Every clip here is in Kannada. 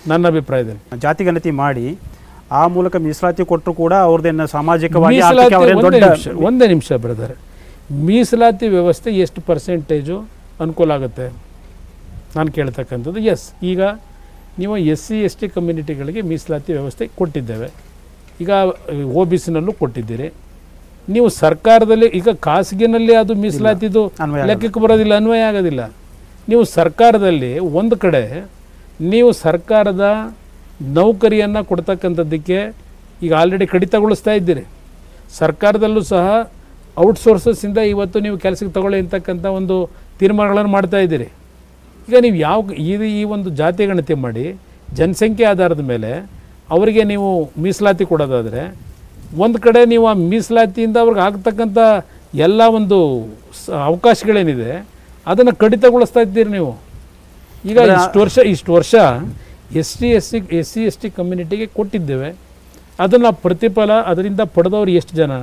ನನ್ನ ಅಭಿಪ್ರಾಯದಲ್ಲಿ ಜಾತಿ ಗಣತಿ ಮಾಡಿ ಆ ಮೂಲಕ ಮೀಸಲಾತಿ ಕೊಟ್ಟರು ಕೂಡ ಅವ್ರದ್ದೇನು ಸಾಮಾಜಿಕವಾಗಿ ಆರ್ಥಿಕ ಮೀಸಲಾತಿ ಅವ್ರೇನ್ ಒಂದೇ ದೊಡ್ಡ ನಿಮಿಷ ಒಂದೇ ನಿಮಿಷ ಬ್ರದರ್ ಮೀಸಲಾತಿ ವ್ಯವಸ್ಥೆ ಎಷ್ಟು ಪರ್ಸೆಂಟೇಜು ಅನುಕೂಲ ಆಗುತ್ತೆ ನಾನು ಕೇಳ್ತಕ್ಕಂಥದ್ದು ಎಸ್ ಈಗ ನೀವು ಎಸ್ ಸಿ ಎಸ್ ಟಿ ಕಮ್ಯುನಿಟಿಗಳಿಗೆ ಮೀಸಲಾತಿ ವ್ಯವಸ್ಥೆ ಕೊಟ್ಟಿದ್ದೇವೆ ಈಗ ಒ ಬಿ ಸಿನಲ್ಲೂ ಕೊಟ್ಟಿದ್ದೀರಿ ನೀವು ಸರ್ಕಾರದಲ್ಲಿ ಈಗ ಖಾಸಗಿನಲ್ಲಿ ಅದು ಮೀಸಲಾತಿದು ಅನ್ವಯ ಆಗಲ್ಲ. ಲೆಕ್ಕಕ್ಕೆ ಬರೋದಿಲ್ಲ ಅನ್ವಯ ಆಗೋದಿಲ್ಲ ನೀವು ಸರ್ಕಾರದಲ್ಲಿ ಒಂದು ಕಡೆ ನೀವು ಸರ್ಕಾರದ ನೌಕರಿಯನ್ನು ಕೊಡ್ತಕ್ಕಂಥದ್ದಕ್ಕೆ ಈಗ ಆಲ್ರೆಡಿ ಕಡಿತಗೊಳಿಸ್ತಾ ಇದ್ದೀರಿ ಸರ್ಕಾರದಲ್ಲೂ ಸಹ ಔಟ್ಸೋರ್ಸಸ್ಸಿಂದ ಇವತ್ತು ನೀವು ಕೆಲಸಕ್ಕೆ ತಗೊಳ್ಳಿ ಅಂತಕ್ಕಂಥ ಒಂದು ತೀರ್ಮಾನಗಳನ್ನು ಮಾಡ್ತಾ ಇದ್ದೀರಿ ಈಗ ನೀವು ಯಾವ ಈ ಈ ಒಂದು ಜಾತಿ ಗಣತಿ ಮಾಡಿ ಜನಸಂಖ್ಯೆ ಆಧಾರದ ಮೇಲೆ ಅವರಿಗೆ ನೀವು ಮೀಸಲಾತಿ ಕೊಡೋದಾದರೆ ಒಂದು ಕಡೆ ನೀವು ಆ ಮೀಸಲಾತಿಯಿಂದ ಅವ್ರಿಗೆ ಆಗ್ತಕ್ಕಂಥ ಎಲ್ಲ ಒಂದು ಸ- ಅವಕಾಶಗಳೇನಿದೆ ಅದನ್ನು ಕಡಿತಗೊಳಿಸ್ತಾ ಇದ್ದೀರಿ ನೀವು ಈಗ ಇಷ್ಟು ವರ್ಷ ಇಷ್ಟು ವರ್ಷ S T S C S C S T ಕಮ್ಯುನಿಟಿಗೆ ಕೊಟ್ಟಿದ್ದೇವೆ ಅದನ್ನು ಪ್ರತಿಫಲ ಅದರಿಂದ ಪಡೆದವ್ರು ಎಷ್ಟು ಜನ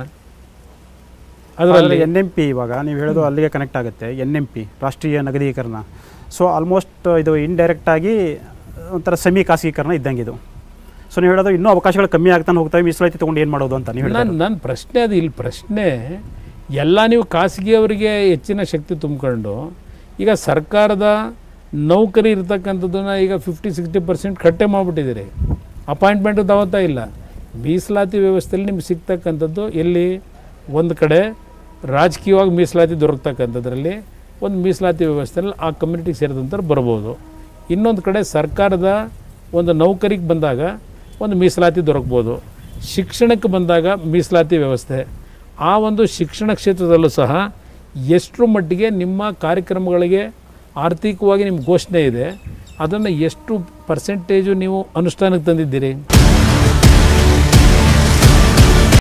ಅದರಲ್ಲಿ ಎನ್ ಎಂ ಪಿ ಇವಾಗ ನೀವು ಹೇಳೋದು ಅಲ್ಲಿಗೆ ಕನೆಕ್ಟ್ ಆಗುತ್ತೆ ಎನ್ ಎಂ ಪಿ ರಾಷ್ಟ್ರೀಯ ನಗದೀಕರಣ ಸೊ ಆಲ್ಮೋಸ್ಟ್ ಇದು ಇಂಡೈರೆಕ್ಟ್ ಆಗಿ ಒಂಥರ ಸೆಮಿ ಖಾಸಗೀಕರಣ ಇದ್ದಂಗೆ ಇದು ಸೊ ನೀವು ಹೇಳೋದು ಇನ್ನೂ ಅವಕಾಶಗಳು ಕಮ್ಮಿ ಆಗ್ತಾನೆ ಹೋಗ್ತವೆ ಮೀಸಲಾತಿ ತೊಗೊಂಡು ಏನು ಮಾಡೋದು ಅಂತ ನೀವು ನನ್ನ ನನ್ನ ಪ್ರಶ್ನೆ ಅದು ಇಲ್ಲಿ ಪ್ರಶ್ನೆ ಎಲ್ಲ ನೀವು ಖಾಸಗಿಯವರಿಗೆ ಹೆಚ್ಚಿನ ಶಕ್ತಿ ತುಂಬಿಕೊಂಡು ಈಗ ಸರ್ಕಾರದ ನೌಕರಿ ಇರ್ತಕ್ಕಂಥದ್ದನ್ನು ಈಗ ಫಿಫ್ಟಿ ಸಿಕ್ಸ್ಟಿ ಪರ್ಸೆಂಟ್ ಕಟ್ಟೆ ಮಾಡಿಬಿಟ್ಟಿದ್ದೀರಿ ಅಪಾಯಿಂಟ್ಮೆಂಟು ತಗೋತಾ ಇಲ್ಲ ಮೀಸಲಾತಿ ವ್ಯವಸ್ಥೆಯಲ್ಲಿ ನಿಮ್ಗೆ ಸಿಗ್ತಕ್ಕಂಥದ್ದು ಎಲ್ಲಿ ಒಂದು ಕಡೆ ರಾಜಕೀಯವಾಗಿ ಮೀಸಲಾತಿ ದೊರಕತಕ್ಕಂಥದ್ರಲ್ಲಿ ಒಂದು ಮೀಸಲಾತಿ ವ್ಯವಸ್ಥೆಯಲ್ಲಿ ಆ ಕಮ್ಯುನಿಟಿಗೆ ಸೇರಿದಂಥವ್ರು ಬರ್ಬೋದು ಇನ್ನೊಂದು ಕಡೆ ಸರ್ಕಾರದ ಒಂದು ನೌಕರಿಗೆ ಬಂದಾಗ ಒಂದು ಮೀಸಲಾತಿ ದೊರಕ್ಬೋದು ಶಿಕ್ಷಣಕ್ಕೆ ಬಂದಾಗ ಮೀಸಲಾತಿ ವ್ಯವಸ್ಥೆ ಆ ಒಂದು ಶಿಕ್ಷಣ ಕ್ಷೇತ್ರದಲ್ಲೂ ಸಹ ಎಷ್ಟರ ಮಟ್ಟಿಗೆ ನಿಮ್ಮ ಕಾರ್ಯಕ್ರಮಗಳಿಗೆ ಆರ್ಥಿಕವಾಗಿ ನಿಮ್ಮ ಘೋಷಣೆ ಇದೆ ಅದನ್ನು ಎಷ್ಟು ಪರ್ಸೆಂಟೇಜು ನೀವು ಅನುಷ್ಠಾನಕ್ಕೆ ತಂದಿದ್ದೀರಿ